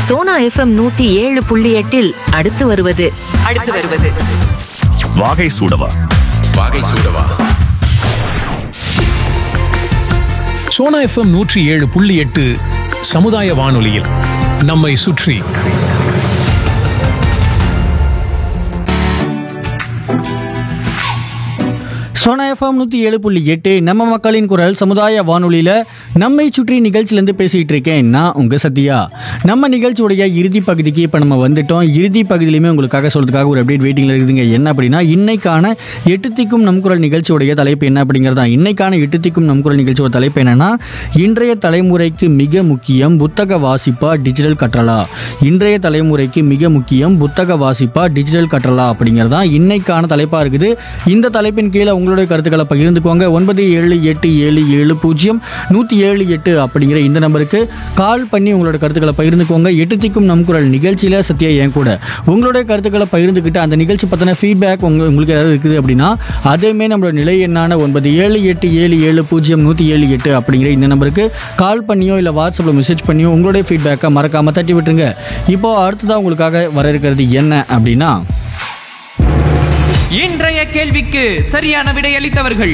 Sona FM நூத்தி ஏழு புள்ளி எட்டில் அடுத்து வருவது அடுத்து வருவது வாகை சூடவா வாகை சூடவா சோனா எஃப்எம் நூற்றி ஏழு புள்ளி எட்டு சமுதாய வானொலியில் நம்மை சுற்றி சோனா எஃப்எம் நூற்றி ஏழு புள்ளி எட்டு நம்ம மக்களின் குரல் சமுதாய வானொலியில் நம்மை சுற்றி நிகழ்ச்சியிலேருந்து பேசிகிட்டு இருக்கேன் நான் உங்கள் சத்யா நம்ம நிகழ்ச்சியுடைய இறுதி பகுதிக்கு இப்போ நம்ம வந்துட்டோம் இறுதி பகுதியிலுமே உங்களுக்காக சொல்றதுக்காக ஒரு அப்டேட் வெயிட்டிங்கில் இருக்குதுங்க என்ன அப்படின்னா இன்னைக்கான எட்டு திக்கும் நம் குரல் நிகழ்ச்சியுடைய தலைப்பு என்ன அப்படிங்கிறது தான் இன்னைக்கான எட்டு திக்கும் நம் குரல் நிகழ்ச்சியோட தலைப்பு என்னன்னா இன்றைய தலைமுறைக்கு மிக முக்கியம் புத்தக வாசிப்பா டிஜிட்டல் கற்றலா இன்றைய தலைமுறைக்கு மிக முக்கியம் புத்தக வாசிப்பா டிஜிட்டல் கற்றலா அப்படிங்கிறது தான் இன்னைக்கான தலைப்பாக இருக்குது இந்த தலைப்பின் கீழே உங்களுடைய கருத்துக்களை பகிர்ந்துக்கோங்க ஒன்பது ஏழு எட்டு ஏழு ஏழு பூஜ்ஜியம் நூற்றி ஏழு எட்டு அப்படிங்கிற இந்த நம்பருக்கு கால் பண்ணி உங்களோட கருத்துக்களை பகிர்ந்துக்கோங்க எட்டு திக்கும் நம் குரல் நிகழ்ச்சியில் சத்யா என் கூட உங்களுடைய கருத்துக்களை பகிர்ந்துக்கிட்டு அந்த நிகழ்ச்சி பற்றின ஃபீட்பேக் உங்க உங்களுக்கு ஏதாவது இருக்குது அப்படின்னா அதேமே நம்மளோட நிலை எண்ணான ஒன்பது ஏழு எட்டு ஏழு ஏழு பூஜ்ஜியம் நூற்றி ஏழு எட்டு அப்படிங்கிற இந்த நம்பருக்கு கால் பண்ணியோ இல்லை வாட்ஸ்அப்பில் மெசேஜ் பண்ணியோ உங்களுடைய ஃபீட்பேக்கை மறக்காமல் தட்டி விட்டுருங்க இப்போ அடுத்ததாக உங்களுக்காக வர இருக்கிறது என்ன அப்படின்னா இன்றைய கேள்விக்கு சரியான விடையளித்தவர்கள்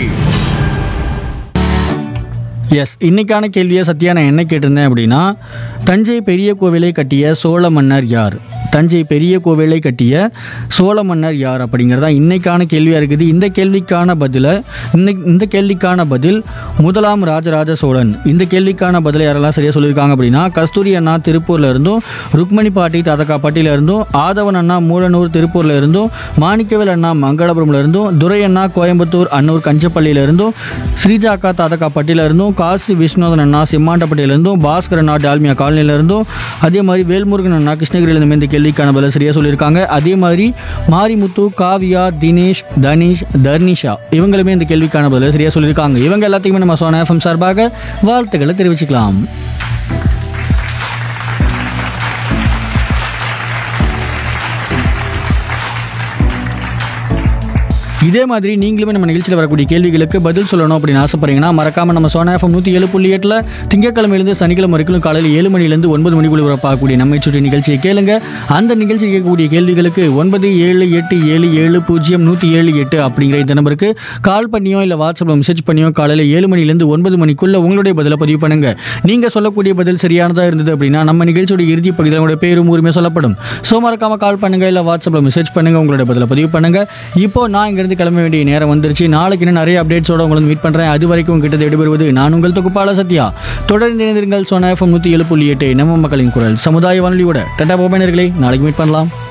எஸ் இன்னைக்கான கேள்வியை சத்யா நான் என்ன கேட்டிருந்தேன் அப்படின்னா தஞ்சை பெரிய கோவிலை கட்டிய சோழ மன்னர் யார் தஞ்சை பெரிய கோவிலை கட்டிய சோழ மன்னர் யார் அப்படிங்கிறது தான் இன்னைக்கான கேள்வியாக இருக்குது இந்த கேள்விக்கான பதிலை இந்த இந்த கேள்விக்கான பதில் முதலாம் ராஜராஜ சோழன் இந்த கேள்விக்கான பதிலை யாரெல்லாம் சரியாக சொல்லியிருக்காங்க அப்படின்னா கஸ்தூரி அண்ணா திருப்பூர்ல இருந்தும் ருக்மணி பாட்டி தாதகாப்பட்டியில இருந்தும் ஆதவன் அண்ணா மூலனூர் திருப்பூர்ல இருந்தும் மாணிக்கவேல் அண்ணா மங்களபுரம்ல இருந்தும் துரை அண்ணா கோயம்புத்தூர் அன்னூர் கஞ்சப்பள்ளியில இருந்தும் ஸ்ரீஜா அக்கா தாதகாப்பட்டியில இருந்தும் காசி விஸ்வநாதன் அண்ணா சிம்மாண்டப்பட்டியில இருந்தும் பாஸ்கர் அண்ணா டால்மியா காலனியில இருந்தும் அதே மாதிரி வேல்முருகன் அண்ணா கிருஷ்ணகிரியில இருந்து இந்த கேள்விக்கான பதில் சரியா சொல்லியிருக்காங்க அதே மாதிரி மாரிமுத்து காவியா தினேஷ் தனீஷ் தர்னிஷா இவங்களுமே இந்த கேள்விக்கான பதில் சரியா சொல்லியிருக்காங்க இவங்க எல்லாத்தையுமே நம்ம சோனா எஃப்எம் சார்பாக வாழ்த்துக்களை தெரிவிச்சுக்கலாம் இதே மாதிரி நீங்களுமே நம்ம நிகழ்ச்சியில் வரக்கூடிய கேள்விகளுக்கு பதில் சொல்லணும் அப்படின்னு ஆசைப்படுறீங்கன்னா மறக்காம நம்ம சோனா எஃப்எம் நூற்றி ஏழு புள்ளி எட்டில் திங்கக்கிழமையிலேருந்து சனிக்கிழமை வரைக்கும் காலையில் ஏழு மணிலேருந்து ஒன்பது மணிக்குள்ள வரப்பாகக்கூடிய நம்மை சுற்றி நிகழ்ச்சியை கேளுங்க அந்த நிகழ்ச்சி கேட்கக்கூடிய கேள்விகளுக்கு ஒன்பது ஏழு எட்டு ஏழு ஏழு பூஜ்ஜியம் நூற்றி ஏழு எட்டு அப்படிங்கிற இந்த நம்பருக்கு கால் பண்ணியோ இல்லை வாட்ஸ்அப்பில் மெசேஜ் பண்ணியோ காலையில் ஏழு மணிலேருந்து ஒன்பது மணிக்குள்ள உங்களுடைய பதிலை பதிவு பண்ணுங்க நீங்க சொல்லக்கூடிய பதில் சரியானதா இருந்தது அப்படின்னா நம்ம நிகழ்ச்சியோட இறுதி பகுதியில் உங்களுடைய பேரும் ஊருமே சொல்லப்படும் ஸோ மறக்காம கால் பண்ணுங்க இல்லை வாட்ஸ்அப்பில் மெசேஜ் பண்ணுங்க உங்களுடைய பதிலை பதிவு பண்ணுங்க இப்போ நான் இங்கிருந்து கிளம்ப வேண்டிய நேரம் வந்துருச்சு நாளைக்கு இன்னும் நிறைய அப்டேட்ஸோட உங்களை மீட் பண்றேன் அது வரைக்கும் உங்ககிட்ட விடைபெறுவது நான் உங்கள் தொகுப்பாள சத்யா தொடர்ந்து இணைந்திருங்கள் சோனா எஃப்எம் நூற்றி ஏழு புள்ளி எட்டு நம்ம மக்களின் குரல் சமுதாய வானொலியோட டட்டா போபேனர்களை நாளைக்கு மீட் பண்ணலாம்